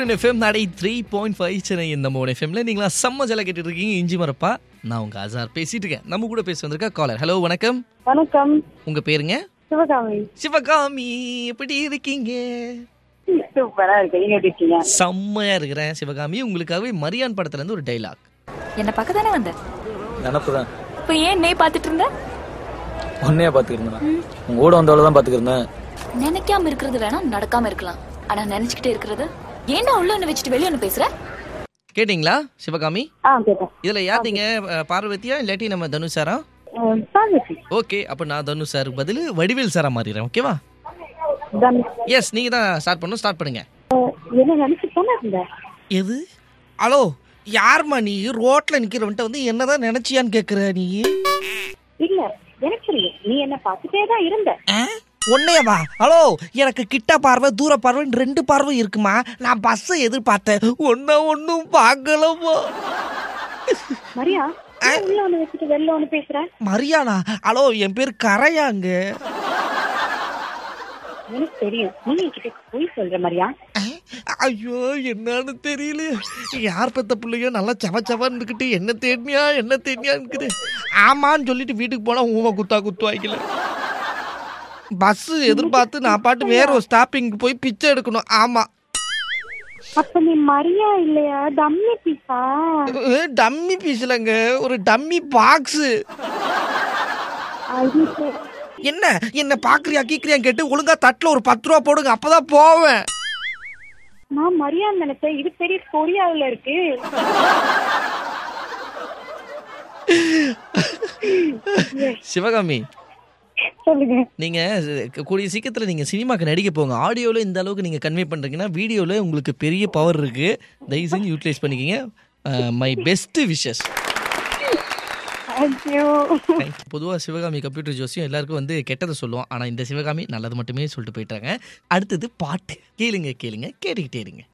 சூரியன் எஃப்எம் நடை three point five Chennai இந்த மூணு எஃப்எம்ல நீங்களா செம்ம ஜல கேட்டுட்டு இருக்கீங்க இஞ்சி மரப்பா நான் உங்க அசார் பேசிட்டு இருக்கேன் நம்ம கூட பேச வந்திருக்கா காலர் ஹலோ வணக்கம் வணக்கம் உங்க பேருங்க சிவகாமி சிவகாமி எப்படி இருக்கீங்க சூப்பரா இருக்கு நீங்க எப்படி இருக்கீங்க செம்மையா இருக்கிறேன் சிவகாமி உங்களுக்காகவே மரியான் படத்துல இருந்து ஒரு டைலாக் என்ன பார்க்க தானே வந்த நினப்பு தான் இப்ப ஏன் நே பார்த்துட்டு இருந்த உன்னையே பார்த்துக்கிருந்தேன் உங்க கூட வந்தவளை தான் பார்த்துக்கிருந்தேன் நினைக்காம இருக்கிறது வேணா நடக்காம இருக்கலாம் ஆனா நினைச்சுக்கிட்டே இருக்கிறது ஏன்டா உள்ள ஒண்ணு வச்சுட்டு வெளிய ஒண்ணு பேசுற கேட்டிங்களா சிவகாமி ஆ கேட்டேன் இதுல யார் நீங்க அஹ், பார்வதியா இல்லாட்டி நம்ம தனுஷ் சாரா அஹ், பார்வதி ஓகே அப்ப நான் தனுஷ் சாருக்கு பதில் வடிவேல் சாரா மாறிடுறேன் ஓகேவா தன் எஸ் நீங்க தான் ஸ்டார்ட் பண்ணணும் ஸ்டார்ட் பண்ணுங்க அஹ், என்ன நினைச்சிட்டு தானே இருந்தேன் எது ஹலோ யார்மா நீ ரோட்ல நிக்கிறவன்ட்ட வந்து என்னதான் நினைச்சியான்னு கேக்குற நீ இல்ல எனக்கு தெரியும் நீ என்ன பார்த்துட்டே தான் இருந்த உன்னையவா ஹலோ எனக்கு கிட்ட பார்வை தூர பார்வைன்னு ரெண்டு பார்வை இருக்குமா நான் பஸ்ஸை எதிர்பார்த்தேன் ஒன்ன ஒன்னும் பார்க்கலமா மரியா ஏன் உள்ள ஒண்ணு வச்சுட்டு வெளில ஒண்ணு பேசுற மரியானா ஹலோ என் பேர் கரையாங்க எனக்கு தெரியும் நீ என்கிட்ட போய் சொல்ற மரியா ஐயோ என்னன்னு தெரியல யார் பெத்த பிள்ளையோ நல்லா சவ சவன்னு இருக்கிட்டு என்ன தேடினியா என்ன தேடினியா இருக்குது ஆமான்னு சொல்லிட்டு வீட்டுக்கு போனா ஊமை குத்தா குத்து வாய்க்கல பஸ் எதிர்பார்த்து நான் பாட்டு வேற ஒரு ஸ்டாப்பிங் போய் பிச்சை எடுக்கணும் ஆமா அப்ப நீ மரியா இல்லையா டம்மி பீஸா டம்மி பீஸ்லங்க ஒரு டம்மி பாக்ஸ் ஐயோ, சரி. என்ன என்ன பாக்குறியா கீக்கிறியா கேட்டு ஒழுங்கா தட்டுல ஒரு பத்து ரூபா போடுங்க அப்பதான் போவேன் நான் மரியான்னு நினைச்சேன் இது பெரிய கொரியாவுல இருக்கு சிவகாமி சொல்லுங்க நீங்க அஹ், கூடிய சீக்கிரத்துல நீங்க சினிமாக்கு நடிக்க போங்க ஆடியோல இந்த அளவுக்கு நீங்க கன்வே பண்றீங்கன்னா வீடியோல உங்களுக்கு பெரிய பவர் இருக்கு தயவு செஞ்சு யூட்டிலைஸ் பண்ணிக்கிங்க மை பெஸ்ட் விஷஸ் ஐயோ பொதுவாக சிவகாமி கம்ப்யூட்டர் ஜோசியம் எல்லாருக்கும் வந்து கெட்டதை சொல்லுவோம் ஆனால் இந்த சிவகாமி நல்லது மட்டுமே சொல்லிட்டு போயிட்டாங்க அடுத்தது பாட்டு கேளுங்க கேளுங்க கேட்டுக்கிட்டே இருங்க